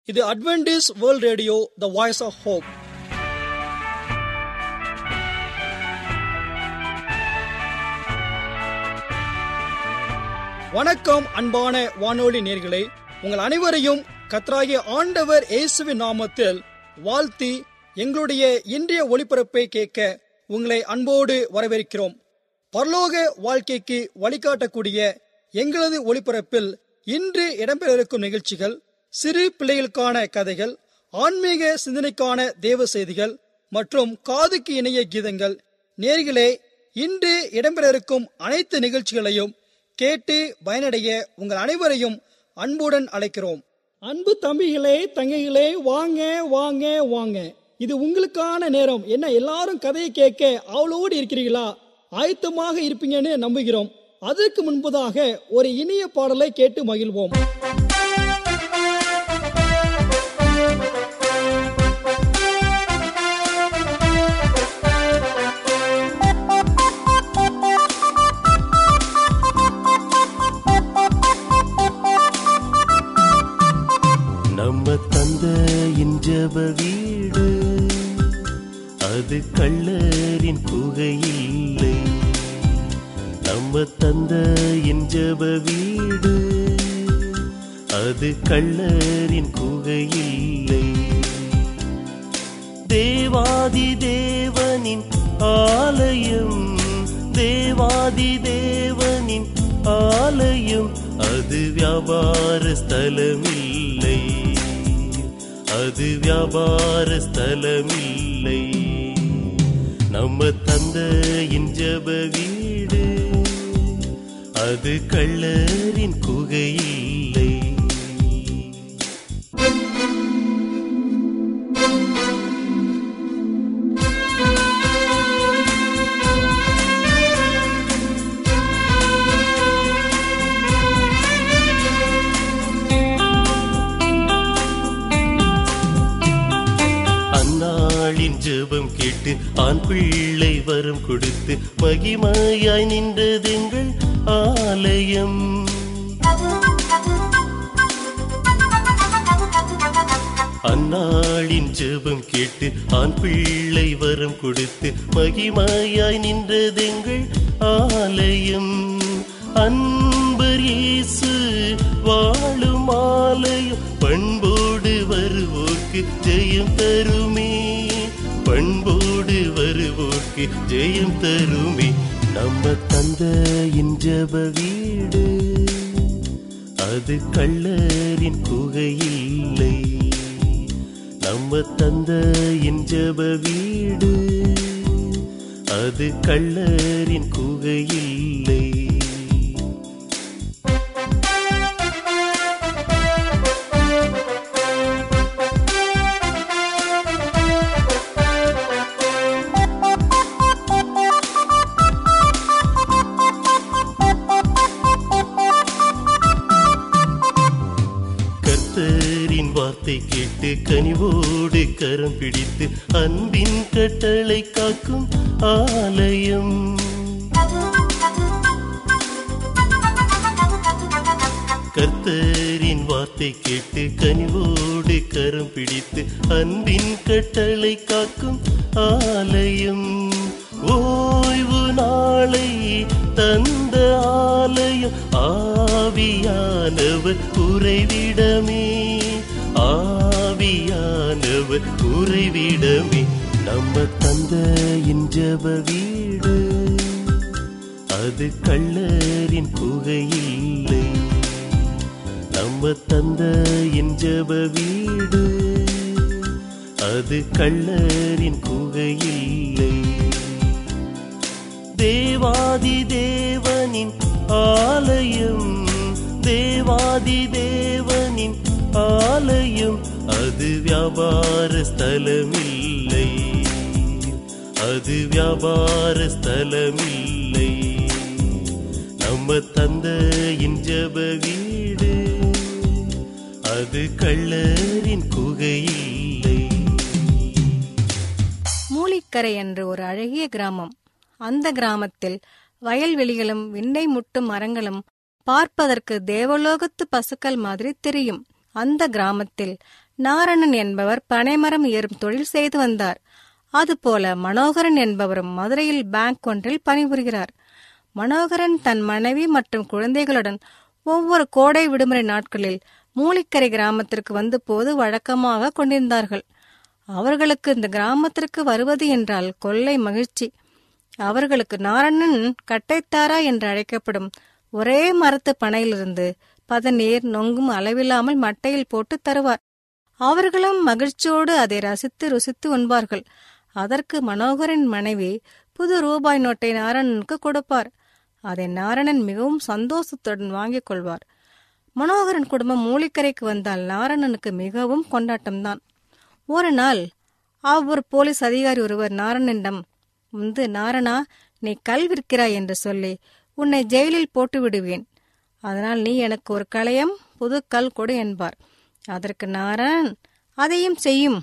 இது Adventist world radio the voice of hope வணக்கம் அன்பான வானொலி நேர்களே உங்கள் அனைவரையும் கத்ராகிய ஆண்டவர் இயேசுவின் நாமத்தில் வாழ்த்தி எங்களுடைய இன்றைய ஒளிபரப்பை கேட்க உங்களை அன்போடு வரவேற்கிறோம் பரலோக வாழ்க்கைக்கு வழிகாட்டக்கூடிய எங்களது ஒளிபரப்பில் இன்று இடம்பெற இருக்கும் நிகழ்ச்சிகள் சிறு பிள்ளைகளுக்கான கதைகள் ஆன்மீக சிந்தனைக்கான தேவ செய்திகள் மற்றும் காதுக்கு இணைய கீதங்கள் நேர்களே இன்று இடம்பெற இருக்கும் அனைத்து நிகழ்ச்சிகளையும் கேட்டு பயனடைய உங்கள் அனைவரையும் அன்புடன் அழைக்கிறோம் அன்பு தம்பிகளே தங்கைகளே வாங்க வாங்க வாங்க இது உங்களுக்கான நேரம் என்ன எல்லாரும் கதையை கேட்க அவளோடு இருக்கிறீர்களா ஆயத்தமாக இருப்பீங்கன்னு நம்புகிறோம் அதற்கு முன்பதாக ஒரு இனிய பாடலை கேட்டு மகிழ்வோம் நம்ம தந்தையின் ஜப வீடு அது கள்ளரின் குகையில்லை நம்ம தந்தையின் ஜப வீடு அது கள்ளரின் குகையில்லை தேவாதி தேவனின் ஆலயம் தேவாதி தேவனின் ஆலயம் அது வியாபார ஸ்தலமில்லை அது வியாபார ஸ்தலமில்லை நம்ம தந்தையின் ஜப வீடு அது கள்ளரின் குகையில்லை அந்நாளின் ஜெபம் கேட்டு ஆண் பிள்ளை வரம் கொடுத்து மகிமையாய் நின்றதெங்கள் ஆலயம் அந்நாளின் ஜெபம் கேட்டு ஆண் பிள்ளை வரம் கொடுத்து மகிமையாய் நின்றதெங்கள் ஆலயம் அன்பர் இயேசு வாழும் ஆலயம் பண்போடு வருவோர்க்கு ஜெயம் தருமே பண்போடு வருவோர்க்கு ஜெயம் தருமே நம்ம தந்தையின் ஜப வீடு அது கள்ளரின் குகையில்லை நம்ம தந்தையின் ஜப வீடு அது கள்ளரின் குகையில்லை கர்த்தரின் வார்த்தை கேட்டு கனிவோடு கரம் பிடித்து அன்பின் கட்டளை காக்கும் ஆலயம் கர்த்தரின் வார்த்தை கேட்டு கனிவோடு கரம் பிடித்து அன்பின் கட்டளை காக்கும் ஆலயம் ஓய்வு நாளை தந்த ஆலயம் ஆவியானவர் உறைவிடமே ஆவியானவர் உறைவிடமே நம்ம தந்தையின் ஜப வீடு அது கள்ளரின் குகையில்லை நம்ம தந்தையின் ஜப வீடு அது கள்ளரின் குகையில்லை தேவாதி தேவனின் ஆலயம் தேவாதி தேவனின் ஆலயம் அது வியாபார ஸ்தலமில்லை அது வியாபார ஸ்தலமில்லை நம்ம தந்தையின் ஜப வீடு அது கள்ளரின் குகையில்லை மூலிக்கரை என்று ஒரு அழகிய கிராமம் அந்த கிராமத்தில் வயல்வெளிகளும் விண்ணை முட்டும் மரங்களும் பார்ப்பதற்கு தேவலோகத்து பசுக்கள் மாதிரி தெரியும் அந்த கிராமத்தில் நாரணன் என்பவர் பனைமரம் ஏறும் தொழில் செய்து வந்தார் அதுபோல மனோகரன் என்பவரும் மதுரையில் பேங்க் ஒன்றில் பணிபுரிகிறார் மனோகரன் தன் மனைவி மற்றும் குழந்தைகளுடன் ஒவ்வொரு கோடை விடுமுறை நாட்களில் மூலிக்கரை கிராமத்திற்கு வந்து போது வழக்கமாக கொண்டிருந்தார்கள் அவர்களுக்கு இந்த கிராமத்திற்கு வருவது என்றால் கொள்ளை மகிழ்ச்சி அவர்களுக்கு நாரணன் கட்டைத்தாரா என்று அழைக்கப்படும் ஒரே மரத்து பனையிலிருந்து பதநீர் நொங்கும் அளவில்லாமல் மட்டையில் போட்டு தருவார் அவர்களும் மகிழ்ச்சியோடு அதை ரசித்து ருசித்து உண்பார்கள் அதற்கு மனோகரின் மனைவி புது ரூபாய் நோட்டை நாரணனுக்கு கொடுப்பார் அதை நாரணன் மிகவும் சந்தோஷத்துடன் வாங்கிக் கொள்வார் மனோகரன் குடும்பம் மூலிக்கரைக்கு வந்தால் நாரணனுக்கு மிகவும் கொண்டாட்டம்தான் ஒரு நாள் அவ்வொரு போலீஸ் அதிகாரி ஒருவர் நாரணனிடம் வந்து நாரணா நீ கல் விற்கிறாய் என்று சொல்லி உன்னை ஜெயிலில் போட்டு விடுவேன் அதனால் நீ எனக்கு ஒரு களையம் புது கல் கொடு என்பார் அதற்கு நாரணன் அதையும் செய்யும்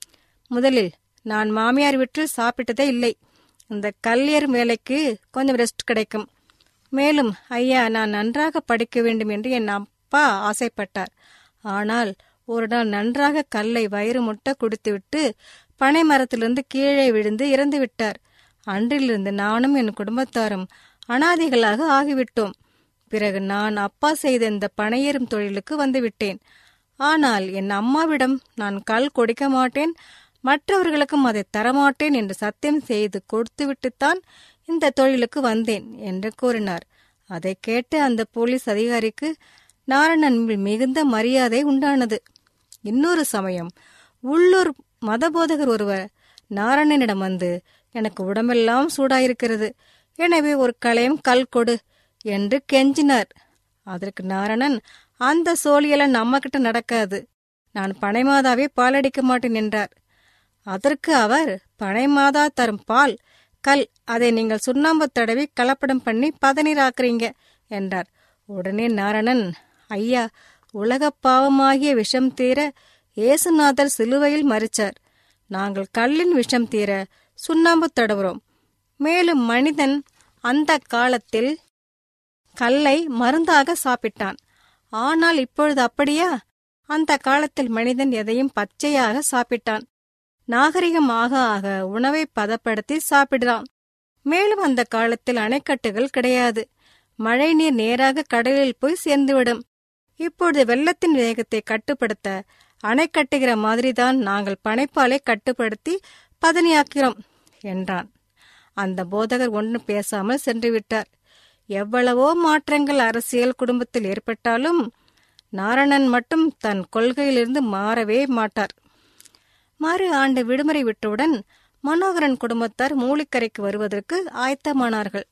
முதலில் நான் மாமியார் வீட்டில் சாப்பிட்டதே இல்லை இந்த கல்லியர் வேலைக்கு கொஞ்சம் ரெஸ்ட் கிடைக்கும் மேலும் ஐயா நான் நன்றாக படிக்க வேண்டும் என்று என் அப்பா ஆசைப்பட்டார் ஆனால் ஒரு நாள் நன்றாக கல்லை வயிறு முட்ட குடித்துவிட்டு பனை மரத்திலிருந்து கீழே விழுந்து இறந்து விட்டார் அன்றிலிருந்து நானும் என் குடும்பத்தாரும் அனாதைகளாக ஆகிவிட்டோம் பிறகு நான் அப்பா செய்த இந்த பனையேறும் தொழிலுக்கு வந்துவிட்டேன் ஆனால் என் அம்மாவிடம் நான் கல் கொடுக்க மாட்டேன் மற்றவர்களுக்கும் அதை தரமாட்டேன் என்று சத்தியம் செய்து கொடுத்துவிட்டுத்தான் இந்த தொழிலுக்கு வந்தேன் என்று கூறினார் அதை கேட்டு அந்த போலீஸ் அதிகாரிக்கு நாரணன் மேல் மிகுந்த மரியாதை உண்டானது இன்னொரு சமயம் உள்ளூர் மதபோதகர் ஒருவர் நாரணனிடம் வந்து எனக்கு உடம்பெல்லாம் சூடாயிருக்கிறது எனவே ஒரு களையம் கல் கொடு என்று கெஞ்சினார் அதற்கு நாரணன் அந்த சோழியெல்லாம் நம்ம கிட்ட நடக்காது நான் பனைமாதாவே பாலடிக்க மாட்டேன் என்றார் அதற்கு அவர் பனைமாதா தரும் பால் கல் அதை நீங்கள் சுண்ணாம்பு தடவி கலப்படம் பண்ணி பதநீராக்குறீங்க என்றார் உடனே நாரணன் ஐயா உலகப் பாவமாகிய விஷம் தீர இயேசுநாதர் சிலுவையில் மறிச்சார் நாங்கள் கல்லின் விஷம் தீர சுண்ணாம்பு தடவுறோம் மேலும் மனிதன் அந்த காலத்தில் கல்லை மருந்தாக சாப்பிட்டான் ஆனால் இப்பொழுது அப்படியா அந்த காலத்தில் மனிதன் எதையும் பச்சையாக சாப்பிட்டான் நாகரிகம் ஆக ஆக உணவை பதப்படுத்தி சாப்பிடுறான் மேலும் அந்த காலத்தில் அணைக்கட்டுகள் கிடையாது மழைநீர் நேராக கடலில் போய் சேர்ந்துவிடும் இப்பொழுது வெள்ளத்தின் வேகத்தை கட்டுப்படுத்த அணை கட்டுகிற மாதிரிதான் நாங்கள் பனைப்பாலை கட்டுப்படுத்தி பதனியாக்கிறோம் என்றான் அந்த போதகர் ஒன்றும் பேசாமல் சென்று விட்டார் எவ்வளவோ மாற்றங்கள் அரசியல் குடும்பத்தில் ஏற்பட்டாலும் நாரணன் மட்டும் தன் கொள்கையிலிருந்து மாறவே மாட்டார் மறு ஆண்டு விடுமுறை விட்டவுடன் மனோகரன் குடும்பத்தார் மூலிக்கரைக்கு வருவதற்கு ஆயத்தமானார்கள்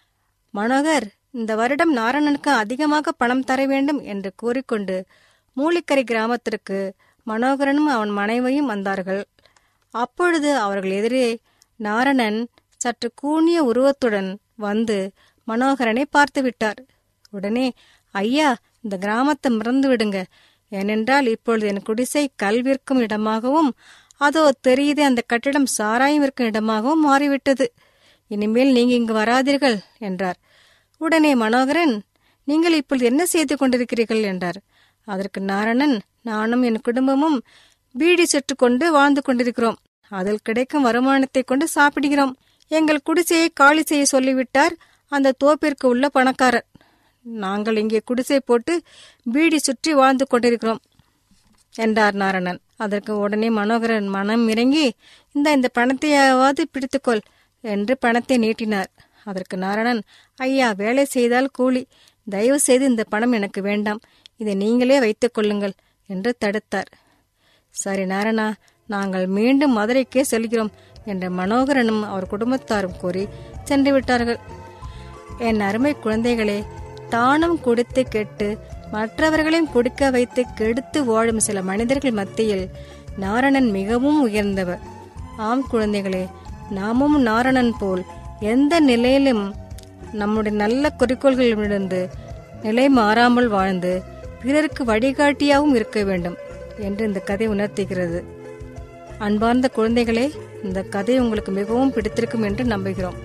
மனோகர் இந்த வருடம் நாரணனுக்கு அதிகமாக பணம் தர வேண்டும் என்று கூறிக்கொண்டு மூலிக்கரை கிராமத்திற்கு மனோகரனும் அவன் மனைவியும் வந்தார்கள் அப்பொழுது அவர்கள் எதிரே நாரணன் சற்று கூனிய உருவத்துடன் வந்து மனோகரனை பார்த்து விட்டார் உடனே ஐயா இந்த கிராமத்தை மறந்து விடுங்க ஏனென்றால் இப்பொழுது என் குடிசை கல் விற்கும் இடமாகவும் அதோ தெரியுது அந்த கட்டிடம் சாராயம் விற்கும் இடமாகவும் மாறிவிட்டது இனிமேல் நீங்க இங்கு வராதீர்கள் என்றார் உடனே மனோகரன் நீங்கள் இப்பொழுது என்ன செய்து கொண்டிருக்கிறீர்கள் என்றார் அதற்கு நாரணன் நானும் என் குடும்பமும் பீடி சுட்டு கொண்டு வாழ்ந்து கொண்டிருக்கிறோம் அதில் கிடைக்கும் வருமானத்தை கொண்டு சாப்பிடுகிறோம் எங்கள் குடிசையை காலி செய்ய சொல்லிவிட்டார் அந்த தோப்பிற்கு உள்ள பணக்காரர் நாங்கள் இங்கே குடிசை போட்டு பீடி சுற்றி வாழ்ந்து கொண்டிருக்கிறோம் என்றார் நாரணன் அதற்கு உடனே மனோகரன் மனம் இறங்கி இந்த இந்த பணத்தையாவது பிடித்துக்கொள் என்று பணத்தை நீட்டினார் அதற்கு நாரணன் ஐயா வேலை செய்தால் கூலி தயவு செய்து இந்த பணம் எனக்கு வேண்டாம் இதை நீங்களே வைத்துக் கொள்ளுங்கள் என்று தடுத்தார் சரி நாரணா நாங்கள் மீண்டும் மதுரைக்கே செல்கிறோம் என்ற மனோகரனும் அவர் குடும்பத்தாரும் கூறி சென்று விட்டார்கள் என் அருமை குழந்தைகளே தானும் குடித்து கெட்டு மற்றவர்களையும் குடிக்க வைத்து கெடுத்து வாழும் சில மனிதர்கள் மத்தியில் நாரணன் மிகவும் உயர்ந்தவர் ஆம் குழந்தைகளே நாமும் நாரணன் போல் எந்த நிலையிலும் நம்முடைய நல்ல குறிக்கோள்களிலிருந்து நிலை மாறாமல் வாழ்ந்து பிறருக்கு வழிகாட்டியாகவும் இருக்க வேண்டும் என்று இந்த கதை உணர்த்துகிறது அன்பார்ந்த குழந்தைகளே இந்த கதை உங்களுக்கு மிகவும் பிடித்திருக்கும் என்று நம்புகிறோம்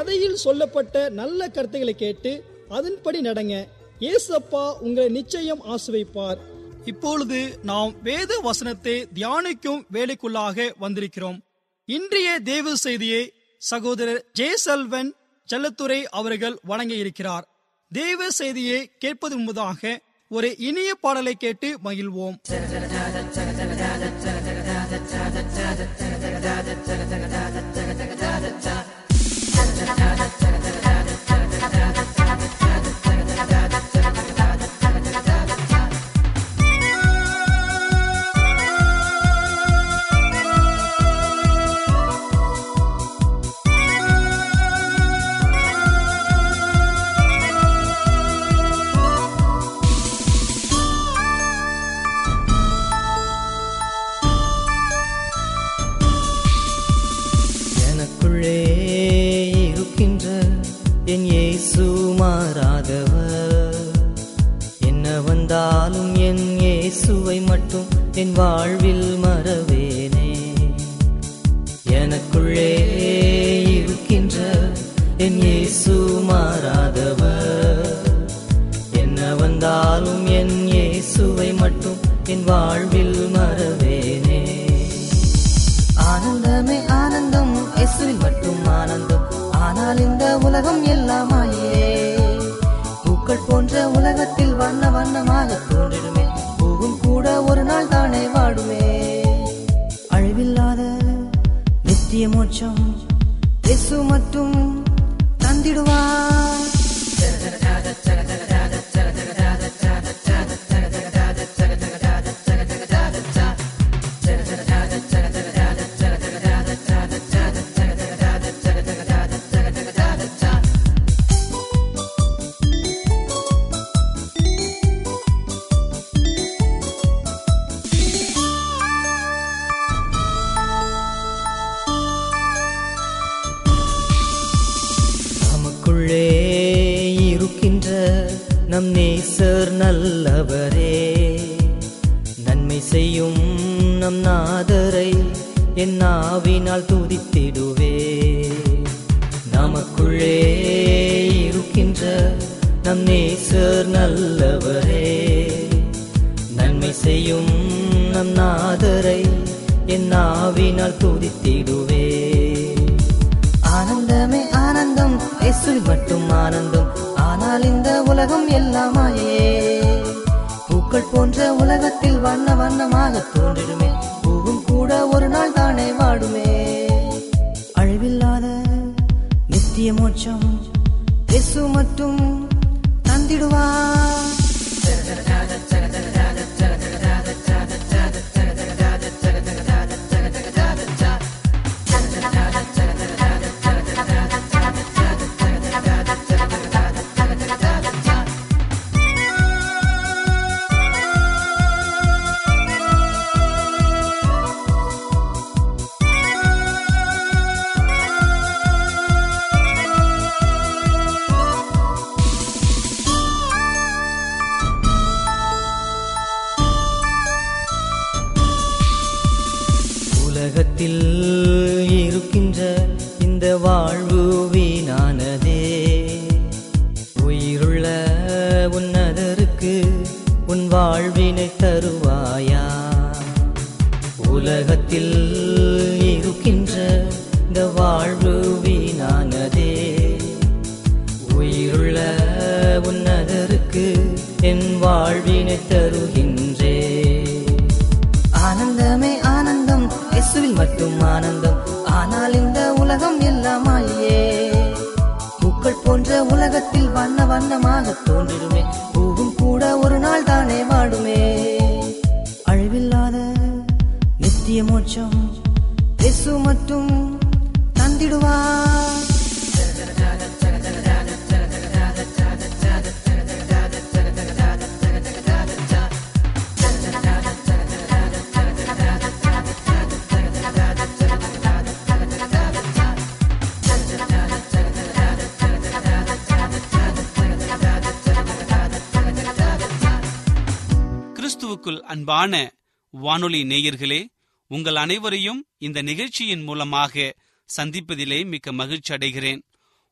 கதையில் சொல்லப்பட்ட நல்ல கருத்துக்களை கேட்டு அதன்படி நடங்க ஏசப்பா உங்களை நிச்சயம் ஆசுவைப்பார் இப்பொழுது நாம் வேத வசனத்தை தியானிக்கும் வேலைக்குள்ளாக வந்திருக்கிறோம் இன்றைய தேவ செய்தியை சகோதரர் ஜெயசெல்வன் செல்லத்துறை அவர்கள் வழங்க இருக்கிறார் தேவ செய்தியை கேட்பது முன்பதாக ஒரு இனிய பாடலை கேட்டு மகிழ்வோம் எனக்குள்ளே இருக்கின்ற என் இயேசு மாறாதவர் என்ன வந்தாலும் என் இயேசுவை மட்டும் என் வாழ்வில் மறவேனே எனக்குள்ளே இருக்கின்ற என் இயேசு மாறாதவர் என்ன வந்தாலும் என் இயேசுவை மட்டும் என் வாழ்வில் மறவேனே ஆனந்தமே ஆனந்தம் இயேசுவில் மட்டும் ஆனந்தம் ஆனால் இந்த உலகம் எல்லாமாயே பூக்கள் போன்ற உலகத்தில் வண்ண வண்ணமாக தோன்றிடுமே பூவும் கூட ஒரு நாள் தானே வாடுமே அழிவில்லாத நித்திய மோட்சம் இயேசு மட்டும் தந்திடுவார் நமக்குள்ளே இருக்கின்ற நம் நேசர் நல்லவரே நன்மை செய்யும் நம் நாதரை என் நாவினால் துதித்திடுவே நமக்குள்ளே இருக்கின்ற நம் நேசர் நல்லவரே நன்மை செய்யும் நம் நாதரை என் நாவினால் துதித்திடுவே ஆனந்தமே ஆனந்தம் இயேசுவில் மட்டும் ஆனந்தம் ஆனால் இந்த உலகம் எல்லாமாயே பூக்கள் போன்ற உலகத்தில் வண்ண வண்ணமாக தோன்றிடுமே பூவும் கூட ஒரு நாள் தானே வாடுமே அழிவில்லாத நித்திய மோட்சம் இயேசு மட்டும் தந்திடுவார் உலகத்தில் இருக்கின்ற இந்த வாழ்வு வீணானதே உயிருள்ள உன்னதருக்கு உன் வாழ்வினை தருவாயா உலகத்தில் இருக்கின்ற இந்த வாழ்வு வீணானதே உயிருள்ள உன்னதருக்கு என் வாழ்வினை தருகின்றே ஆனந்தமே ஆனந்தம் இயேசுவில் மட்டும் ஆனந்தம் ஆனால் இந்த உலகம் எல்லாமாயே பூக்கள் போன்ற உலகத்தில் வண்ண வண்ணமாக தோன்றிடுமே பூவும் கூட ஒரு நாள் தானே வாடுமே அழிவில்லாத நித்திய மோட்சம் இயேசு மட்டும் தந்திடுவார் கிறிஸ்துவுக்குள் அன்பான வானொலி நேயர்களே உங்கள் அனைவரையும் இந்த நிகழ்ச்சியின் மூலமாக சந்திப்பதிலே மிக்க மகிழ்ச்சி அடைகிறேன்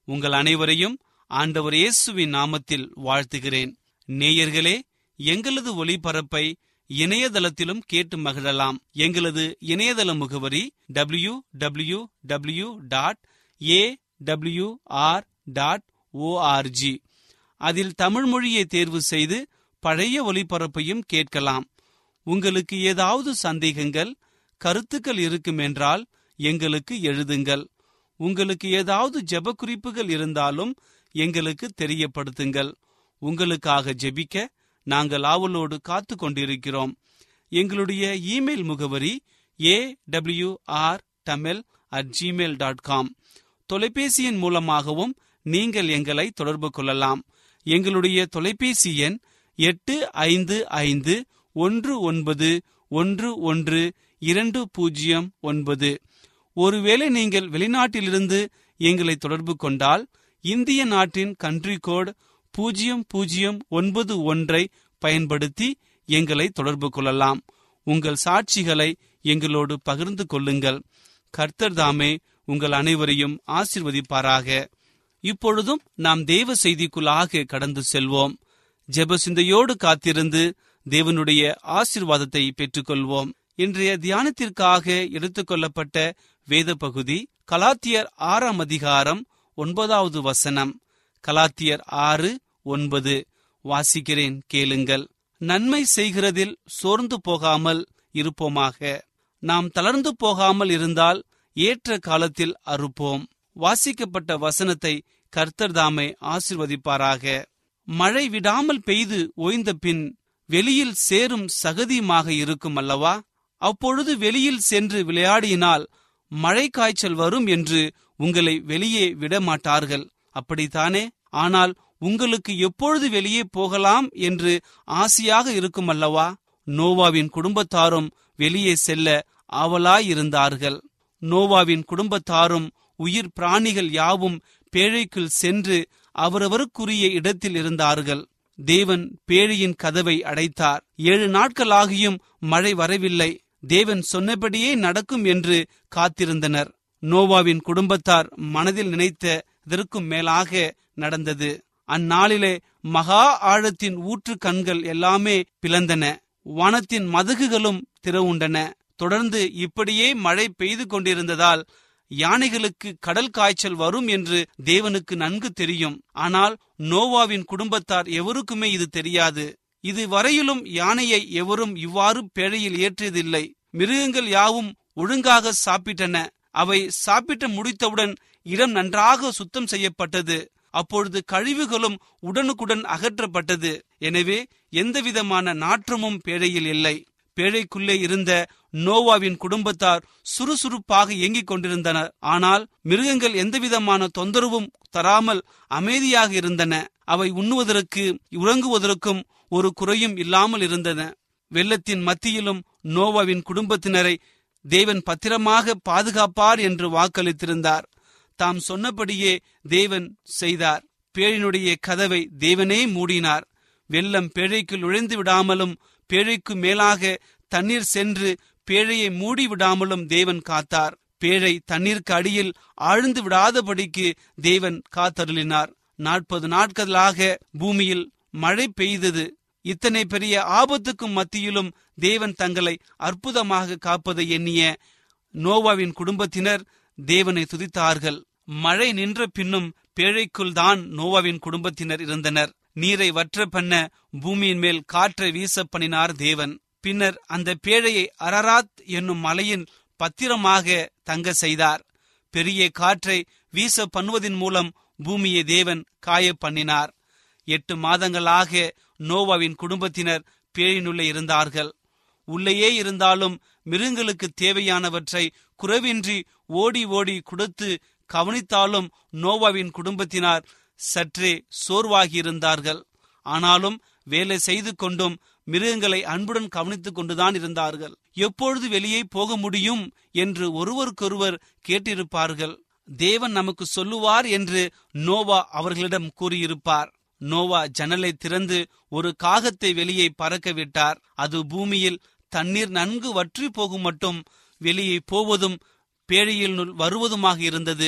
உங்கள் அனைவரையும் ஆண்டவர் இயேசுவின் நாமத்தில் வாழ்த்துகிறேன் நேயர்களே எங்களது ஒளிபரப்பை இணையதளத்திலும் கேட்டு மகிழலாம் எங்களது இணையதள முகவரி W W W dot A W R dot ORG அதில் தமிழ் மொழியை தேர்வு செய்து பழைய ஒளிபரப்பையும் கேட்கலாம் உங்களுக்கு ஏதாவது சந்தேகங்கள் கருத்துக்கள் இருக்கும் என்றால் எங்களுக்கு எழுதுங்கள் உங்களுக்கு ஏதாவது ஜெப குறிப்புகள் இருந்தாலும் எங்களுக்கு தெரியப்படுத்துங்கள் உங்களுக்காக ஜெபிக்க நாங்கள் ஆவலோடு காத்து கொண்டிருக்கிறோம் எங்களுடைய இமெயில் முகவரி A W R Tamil at Gmail dot com தொலைபேசியின் மூலமாகவும் நீங்கள் எங்களை தொடர்பு கொள்ளலாம் எங்களுடைய தொலைபேசி எண் எட்டு ஐந்து ஐந்து ஒன்று ஒன்பது ஒன்று ஒன்று இரண்டு பூஜ்ஜியம் ஒன்பது ஒருவேளை நீங்கள் வெளிநாட்டிலிருந்து எங்களை தொடர்பு கொண்டால் இந்திய நாட்டின் கண்ட்ரி கோட் பூஜ்ஜியம் பூஜ்ஜியம் ஒன்பது ஒன்றை பயன்படுத்தி எங்களை தொடர்பு கொள்ளலாம் உங்கள் சாட்சிகளை எங்களோடு பகிர்ந்து கொள்ளுங்கள் கர்த்தர் தாமே உங்கள் அனைவரையும் ஆசிர்வதிப்பாராக இப்பொழுதும் நாம் தேவ செய்திக்குள்ளாக கடந்து செல்வோம் ஜெப சிந்தையோடு காத்திருந்து தேவனுடைய ஆசிர்வாதத்தை பெற்றுக்கொள்வோம் இன்றைய தியானத்திற்காக எடுத்துக்கொள்ளப்பட்ட வேத பகுதி கலாத்தியர் ஆறாம் அதிகாரம் ஒன்பதாவது வசனம் கலாத்தியர் ஆறு ஒன்பது வாசிக்கிறேன் கேளுங்கள் நன்மை செய்கிறதில் சோர்ந்து போகாமல் இருப்போமாக நாம் தளர்ந்து போகாமல் இருந்தால் ஏற்ற காலத்தில் அறுப்போம் வாசிக்கப்பட்ட வசனத்தை கர்த்தர் தாமே ஆசிர்வதிப்பாராக மழை விடாமல் பெய்து ஓய்ந்த பின் வெளியில் சேரும் சகதியுமாக இருக்கும் அல்லவா அப்பொழுது வெளியில் சென்று விளையாடினால் மழை காய்ச்சல் வரும் என்று உங்களை வெளியே விடமாட்டார்கள் அப்படித்தானே ஆனால் உங்களுக்கு எப்பொழுது வெளியே போகலாம் என்று ஆசையாக இருக்கும் அல்லவா நோவாவின் குடும்பத்தாரும் வெளியே செல்ல ஆவலாயிருந்தார்கள் நோவாவின் குடும்பத்தாரும் உயிர் பிராணிகள் யாவும் பேழைக்குள் சென்று அவரவருக்குரிய இடத்தில் இருந்தார்கள் தேவன் பேழையின் கதவை அடைத்தார் ஏழு நாட்களாகியும் மழை வரவில்லை தேவன் சொன்னபடியே நடக்கும் என்று காத்திருந்தனர் நோவாவின் குடும்பத்தார் மனதில் நினைத்த இதற்கும் மேலாக நடந்தது அந்நாளிலே மகா ஆழத்தின் ஊற்று கண்கள் எல்லாமே பிளந்தன வானத்தின் மதகுகளும் திறவுண்டன தொடர்ந்து இப்படியே மழை பெய்து கொண்டிருந்ததால் யானைகளுக்கு கடல் காய்ச்சல் வரும் என்று தேவனுக்கு நன்கு தெரியும் ஆனால் நோவாவின் குடும்பத்தார் எவருக்குமே இது தெரியாது இது வரையிலும் யானையை எவரும் இவ்வாறு பேழையில் ஏற்றியதில்லை மிருகங்கள் யாவும் ஒழுங்காக சாப்பிட்டன அவை சாப்பிட்டு முடித்தவுடன் இடம் நன்றாக சுத்தம் செய்யப்பட்டது அப்பொழுது கழிவுகளும் உடனுக்குடன் அகற்றப்பட்டது எனவே எந்தவிதமான நாற்றமும் பேழையில் இல்லை பேழைக்குள்ளே இருந்த நோவாவின் குடும்பத்தார் சுறுசுறுப்பாக இயங்கிக் கொண்டிருந்தனர் ஆனால் மிருகங்கள் எந்தவிதமான தொந்தரவும் தராமல் அமைதியாக இருந்தன அவை உண்ணுவதற்கு உறங்குவதற்கும் ஒரு குறையும் இல்லாமல் இருந்தன வெள்ளத்தின் மத்தியிலும் நோவாவின் குடும்பத்தினரை தேவன் பத்திரமாக பாதுகாப்பார் என்று வாக்களித்திருந்தார் தாம் சொன்னபடியே தேவன் செய்தார் பேழினுடைய கதவை தேவனே மூடினார் வெள்ளம் பேழைக்குள் நுழைந்து விடாமலும் பேழைக்கு மேலாக தண்ணீர் சென்று பேழையை மூடி விடாமலும் தேவன் காத்தார் பேழை தண்ணீருக்கு அடியில் ஆழ்ந்து விடாதபடிக்கு தேவன் காத்தருளினார் நாற்பது நாட்களாக பூமியில் மழை பெய்தது இத்தனை பெரிய ஆபத்துக்கும் மத்தியிலும் தேவன் தங்களை அற்புதமாக காப்பதை எண்ணிய நோவாவின் குடும்பத்தினர் தேவனை துதித்தார்கள் மழை நின்ற பின்னும் பேழைக்குள் தான் நோவாவின் குடும்பத்தினர் இருந்தனர் நீரை வற்ற பண்ண பூமியின் மேல் காற்றை வீச பண்ணினார் தேவன் பின்னர் அந்த பேழையை அரராத் என்னும் மலையின் பத்திரமாக தங்க செய்தார் பெரிய காற்றை வீச பண்ணுவதன் மூலம் பூமியை தேவன் காய பண்ணினார் எட்டு மாதங்களாக நோவாவின் குடும்பத்தினர் பேழினுள்ளே இருந்தார்கள் உள்ளேயே இருந்தாலும் மிருகங்களுக்கு தேவையானவற்றை குறைவின்றி ஓடி ஓடி கொடுத்து கவனித்தாலும் நோவாவின் குடும்பத்தினார் சற்றே சோர்வாகியிருந்தார்கள் ஆனாலும் வேலை செய்து கொண்டும் மிருகங்களை அன்புடன் கவனித்துக் கொண்டுதான் இருந்தார்கள் எப்பொழுது வெளியே போக முடியும் என்று ஒருவருக்கொருவர் கேட்டிருப்பார்கள் தேவன் நமக்கு சொல்லுவார் என்று நோவா அவர்களிடம் கூறியிருப்பார் நோவா ஜன்னலை திறந்து ஒரு காகத்தை வெளியே பறக்க விட்டார் அது பூமியில் தண்ணீர் நன்கு வற்றி போகும் மட்டும் வெளியே போவதும் பேழையில் வருவதுமாக இருந்தது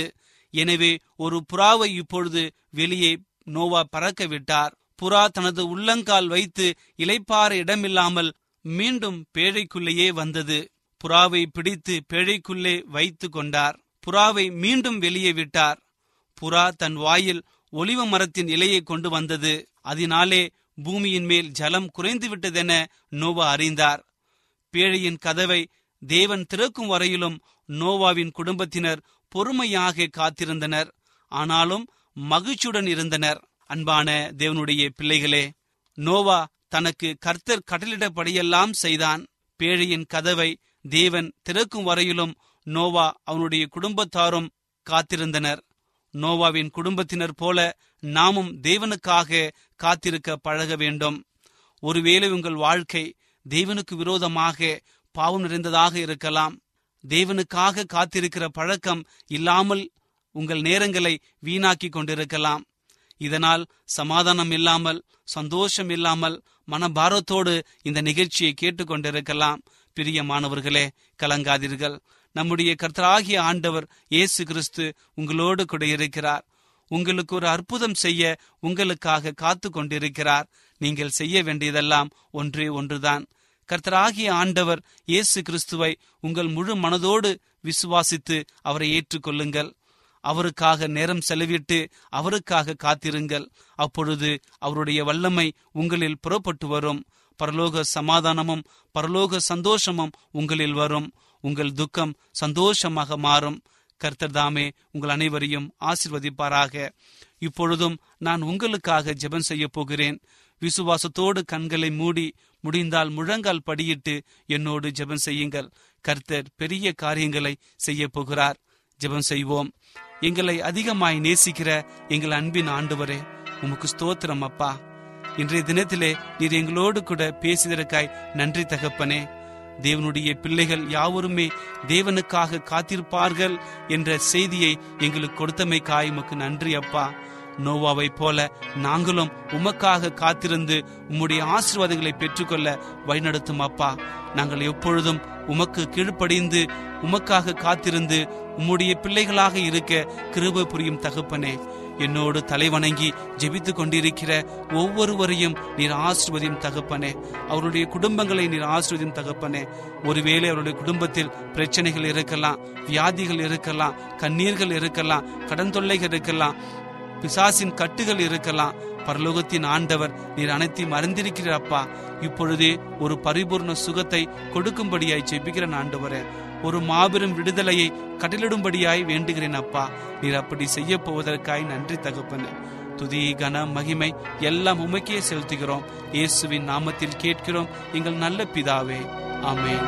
எனவே ஒரு புறாவை இப்பொழுது வெளியே நோவா பறக்க விட்டார் புறா தனது உள்ளங்கால் வைத்து இலைப்பார இடமில்லாமல் மீண்டும் பேழைக்குள்ளேயே வந்தது புறாவை பிடித்து பேழைக்குள்ளே வைத்து கொண்டார் புறாவை மீண்டும் வெளியே விட்டார் புறா தன் வாயில் ஒலிவ மரத்தின் இலையை கொண்டு வந்தது அதனாலே பூமியின் மேல் ஜலம் குறைந்து விட்டதென நோவா அறிந்தார் பேழையின் கதவை தேவன் திறக்கும் வரையிலும் நோவாவின் குடும்பத்தினர் பொறுமையாக காத்திருந்தனர் ஆனாலும் மகிழ்ச்சியுடன் இருந்தனர் அன்பான தேவனுடைய பிள்ளைகளே நோவா தனக்கு கர்த்தர் கட்டளிடப்படியெல்லாம் செய்தான் பேழையின் கதவை தேவன் திறக்கும் வரையிலும் நோவா அவனுடைய குடும்பத்தாரும் காத்திருந்தனர் நோவாவின் குடும்பத்தினர் போல நாமும் தேவனுக்காக காத்திருக்க பழக வேண்டும் ஒருவேளை உங்கள் வாழ்க்கை தேவனுக்கு விரோதமாக பாவம் நிறைந்ததாக இருக்கலாம் தேவனுக்காக காத்திருக்கிற பழக்கம் இல்லாமல் உங்கள் நேரங்களை வீணாக்கி கொண்டிருக்கலாம் இதனால் சமாதானம் இல்லாமல் சந்தோஷம் இல்லாமல் மனபாரத்தோடு இந்த நிகழ்ச்சியை கேட்டுக்கொண்டிருக்கலாம் பிரியமானவர்களே கலங்காதீர்கள் நம்முடைய கர்த்தராகிய ஆண்டவர் இயேசு கிறிஸ்து உங்களோடு கூட இருக்கிறார் உங்களுக்கு ஒரு அற்புதம் செய்ய உங்களுக்காக காத்து கொண்டிருக்கிறார் நீங்கள் செய்ய வேண்டியதெல்லாம் ஒன்றே ஒன்றுதான் கர்த்தராகிய ஆண்டவர் இயேசு கிறிஸ்துவை உங்கள் முழு மனதோடு விசுவாசித்து அவரை ஏற்றுக்கொள்ளுங்கள் அவருக்காக நேரம் செலவிட்டு அவருக்காக காத்திருங்கள் அப்பொழுது அவருடைய வல்லமை உங்களில் புறப்பட்டு வரும் பரலோக சமாதானமும் பரலோக சந்தோஷமும் உங்களில் வரும் உங்கள் துக்கம் சந்தோஷமாக மாறும் கர்த்தர் தாமே உங்கள் அனைவரையும் ஆசிர்வதிப்பாராக இப்பொழுதும் நான் உங்களுக்காக ஜெபம் செய்ய போகிறேன் விசுவாசத்தோடு கண்களை மூடி முடிந்தால் முழங்கால் படியிட்டு என்னோடு ஜெபம் செய்யுங்கள் கர்த்தர் பெரிய காரியங்களை செய்ய போகிறார் ஜெபம் செய்வோம் எங்களை அதிகமாய் நேசிக்கிற எங்கள் அன்பின் ஆண்டவரே உமக்கு ஸ்தோத்திரம் அப்பா இன்றைய தினத்திலே நீர் எங்களோடு கூட பேசியதற்காய் நன்றி தகப்பனே தேவனுடைய பிள்ளைகள் யாவருமே தேவனுக்காக காத்திருப்பார்கள் என்ற செய்தியை எங்களுக்கு கொடுத்தமைக்காய் உமக்கு நன்றி அப்பா நோவாவை போல நாங்களும் உமக்காக காத்திருந்து உம்முடைய ஆசீர்வாதங்களை பெற்றுக்கொள்ள வழிநடத்தும் அப்பா நாங்கள் எப்பொழுதும் உமக்கு கீழ்ப்படிந்து உமக்காக காத்திருந்து உம்முடைய பிள்ளைகளாக இருக்க கிருப புரியும் தகப்பனே என்னோடு தலைவணங்கி ஜெபித்துக் கொண்டிருக்கிற ஒவ்வொருவரையும் நீர் ஆசிர்வதியும் தகப்பனே அவருடைய குடும்பங்களை நீர் ஆசிர்வதியும் தகப்பனே ஒருவேளை அவருடைய குடும்பத்தில் பிரச்சனைகள் இருக்கலாம் வியாதிகள் இருக்கலாம் கண்ணீர்கள் இருக்கலாம் கடன் தொல்லைகள் இருக்கலாம் பிசாசின் கட்டுகள் இருக்கலாம் பரலோகத்தின் ஆண்டவர் நீர் அனைத்தையும் அறிந்திருக்கிறார் அப்பா இப்பொழுதே ஒரு பரிபூர்ண சுகத்தை கொடுக்கும்படியாய் ஜெபிக்கிறேன் ஆண்டவரே ஒரு மாபெரும் விடுதலையை கட்டளிடும்படியாய் வேண்டுகிறேன் அப்பா நீர் அப்படி செய்ய போவதற்காய் நன்றி தகப்பனே துதி கன மகிமை எல்லாம் உமைக்கே செலுத்துகிறோம் இயேசுவின் நாமத்தில் கேட்கிறோம் எங்கள் நல்ல பிதாவே ஆமென்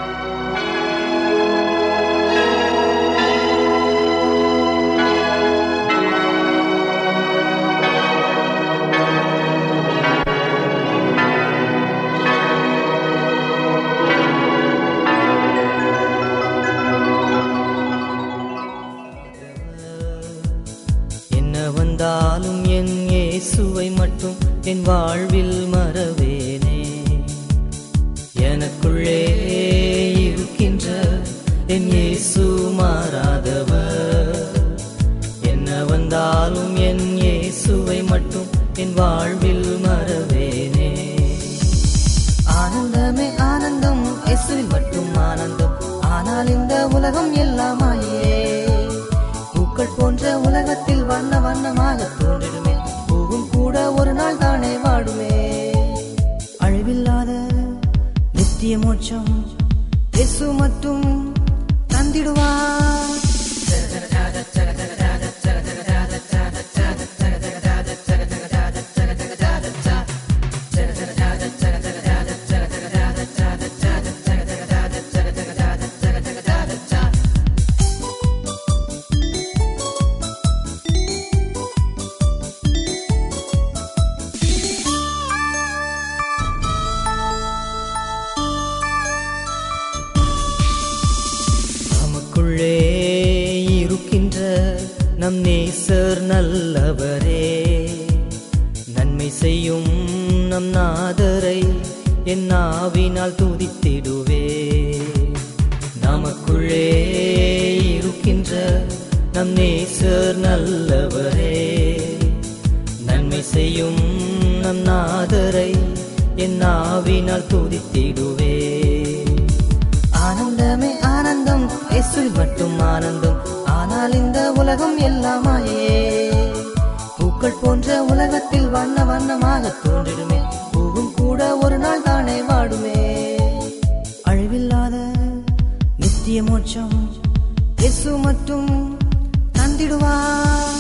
என்ன வந்தாலும் என் இயேசுவை மட்டும் என் வாழ்வில் மறவேனே எனக்குள்ளே இருக்கின்ற என் இயேசு மாறாதவர் என்ன வந்தாலும் என் இயேசுவை மட்டும் என் வாழ்வில் மறவேனே ஆனந்தமே ஆனந்தம் இயேசுவில் மட்டும் ஆனந்தம் ஆனால் இந்த உலகம் எல்லாம் மாயே பூக்கள் போன்ற உலகத்தில் வண்ண வண்ணமாக தோன்றிடுமே பூவும் கூட ஒரு நாள் தானே வாடுமே அழிவில்லாத நித்திய மோட்சம் இயேசு மட்டும் தந்திடுவார் நமக்குள்ளே இருக்கின்ற நம் நேசர் நல்லவரே நன்மை செய்யும் நம் நாதரை என் நாவினால் துதித்திடுவே நமக்குள்ளே இருக்கின்ற நம் நேசர் நல்லவரே நன்மை செய்யும் நம் நாதரை என் நாவினால் துதித்திடுவே ஆனந்தமே ஆனந்தம் இயேசுவில் மட்டும் ஆனந்தம் ஆனால் இந்த உலகம் எல்லாமாயே பூக்கள் போன்ற உலகத்தில் வண்ண வண்ணமாக தோன்றிடுமே பூவும் கூட ஒரு நாள் தானே வாடுமே அழிவில்லாத நித்திய மோட்சம் இயேசு மட்டும் தந்திடுவார்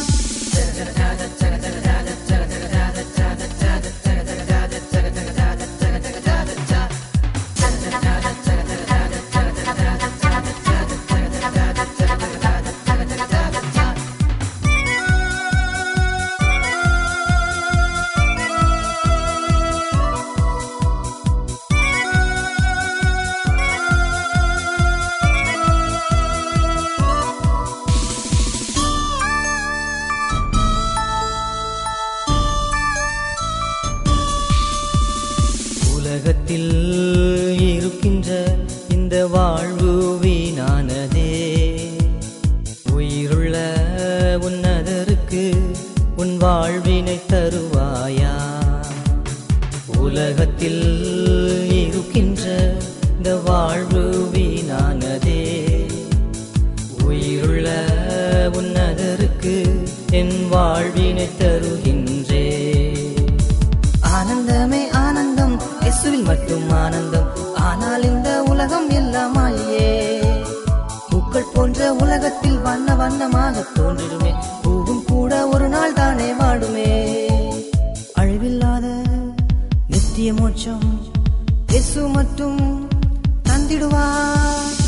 உலகத்தில் இருக்கின்ற இந்த வாழ்வு வீணானதே உயிருள்ள உன்னதருக்கு உன் வாழ்வினை தருவாயா உலகத்தில் இருக்கின்ற இந்த வாழ்வு வீணானதே உயிருள்ள உன்னதருக்கு என் வாழ்வினை தருகின்றே ஆனந்தமே ஆனந்தம் இயேசுவில் மட்டும் ஆனந்தம் ஆனால் இந்த உலகம் எல்லாம் மாயே பூக்கள் போன்ற உலகத்தில் வண்ண வண்ணமாக தோன்றிடுமே பூவும் கூட ஒரு நாள் தானே வாடுமே அழிவில்லாத நித்திய மோட்சம் இயேசு மட்டும் தந்திடுவார்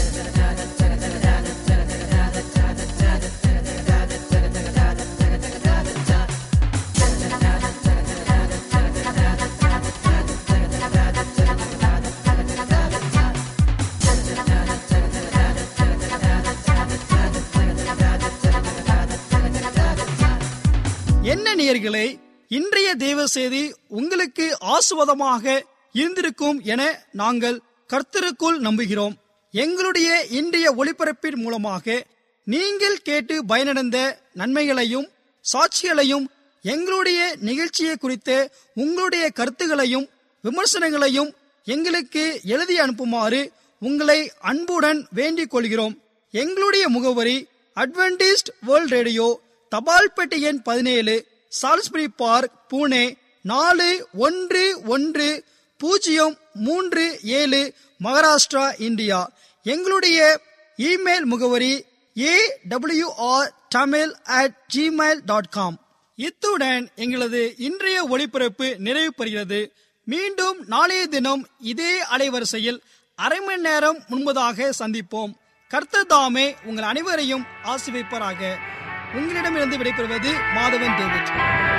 என்ன நேயர்களே இன்றைய தேவ செய்தி உங்களுக்கு ஆசுவதமாக இருந்திருக்கும் என நாங்கள் கர்த்தருக்குள் நம்புகிறோம் எங்களுடைய இன்றைய ஒளிபரப்பின் மூலமாக நீங்கள் கேட்டு பயனடைந்த நன்மைகளையும் சாட்சிகளையும் எங்களுடைய நிகழ்ச்சியை குறித்த உங்களுடைய கருத்துகளையும் விமர்சனங்களையும் எங்களுக்கு எழுதி அனுப்புமாறு உங்களை அன்புடன் வேண்டிக் கொள்கிறோம் எங்களுடைய முகவரி அட்வென்டிஸ்ட் வேர்ல்ட் ரேடியோ தபால் பெட்டி எண் பதினேழு சால்ஸ்பரி பார்க் பூனே நாலு ஒன்று ஒன்று பூஜ்ஜியம் மூன்று ஏழு மகாராஷ்டிரா இந்தியா எங்களுடைய இமெயில் முகவரி A WR Tamil at Gmail dot com இத்துடன் எங்களது இன்றைய ஒளிபரப்பு நிறைவு பெறுகிறது மீண்டும் நாளைய தினம் இதே அலைவரிசையில் அரை மணி நேரம் முன்பதாக சந்திப்போம் கர்த்தர் தாமே உங்கள் அனைவரையும் ஆசிர்வதிப்பாராக உங்களிடமிருந்து விடைபெறுவது மாதவன் டேவிட்